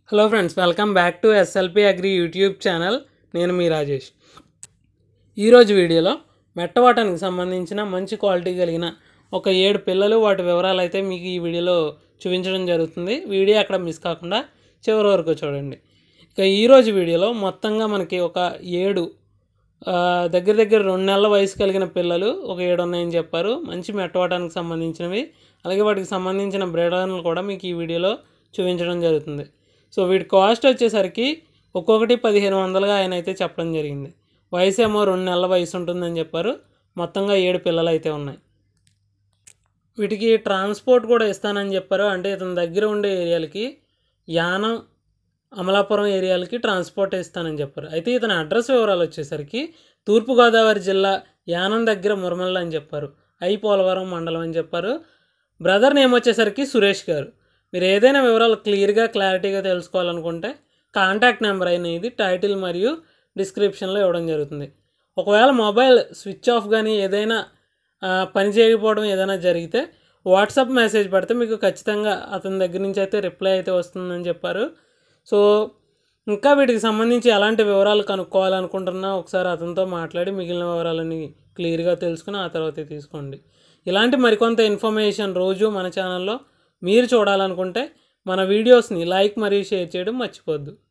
hello friends welcome back to SLP agri YouTube channel నేను మీ రాజేష్ ఈరోజు వీడియోలో మెట్టవాటానికి సంబంధించిన మంచి క్వాలిటీ కలిగిన ఒక ఏడు పిల్లలు వాటి వివరాలు అయితే మీకు ఈ వీడియోలో చూపించడం జరుగుతుంది వీడియో అక్కడ మిస్ కాకుండా చివరి వరకు చూడండి ఇక ఈరోజు వీడియోలో మొత్తంగా మనకి ఒక ఏడు ఆ, దగ్గర దగ్గర రెండు నెలల వయసు కలిగిన పిల్లలు ఒక ఏడు ఉన్నాయని చెప్పారు మంచి మెట్టవాటానికి సంబంధించినవి అలాగే వాటికి సంబంధించిన బ్రీడర్లు కూడా మీకు ఈ వీడియోలో చూపించడం జరుగుతుంది సో వీటి కాస్ట్ వచ్చేసరికి ఒక్కొక్కటి పదిహేను వందలుగా ఆయన అయితే చెప్పడం జరిగింది వయసు ఏమో రెండు నెలల వయసు ఉంటుందని చెప్పారు మొత్తంగా ఏడు పిల్లలు అయితే ఉన్నాయి వీటికి ట్రాన్స్పోర్ట్ కూడా ఇస్తానని చెప్పారు అంటే ఇతని దగ్గర ఉండే ఏరియాలకి యానం అమలాపురం ఏరియాలకి ట్రాన్స్పోర్ట్ ఇస్తానని చెప్పారు అయితే ఇతని అడ్రస్ వివరాలు వచ్చేసరికి తూర్పుగోదావరి జిల్లా యానం దగ్గర మురమల్ల అని చెప్పారు ఐ పోలవరం మండలం అని చెప్పారు బ్రదర్ నేమ్ వచ్చేసరికి సురేష్ గారు మీరు ఏదైనా వివరాలు క్లియర్గా క్లారిటీగా తెలుసుకోవాలనుకుంటే కాంటాక్ట్ నెంబర్ అనేది టైటిల్ మరియు డిస్క్రిప్షన్లో ఇవ్వడం జరుగుతుంది ఒకవేళ మొబైల్ స్విచ్ ఆఫ్ కానీ ఏదైనా ఆ, పని చేయకపోవడం ఏదైనా జరిగితే వాట్సాప్ మెసేజ్ పెడితే మీకు ఖచ్చితంగా అతని దగ్గర నుంచి అయితే రిప్లై అయితే వస్తుందని చెప్పారు సో ఇంకా వీటికి సంబంధించి ఎలాంటి వివరాలు కనుక్కోవాలనుకుంటున్నా ఒకసారి అతనితో మాట్లాడి మిగిలిన వివరాలన్నీ క్లియర్గా తెలుసుకుని ఆ తర్వాత తీసుకోండి ఇలాంటి మరికొంత ఇన్ఫర్మేషన్ రోజు మన ఛానల్లో మీరు చూడాలనుకుంటే మన వీడియోస్ని లైక్ మరియు షేర్ చేయడం మర్చిపోద్దు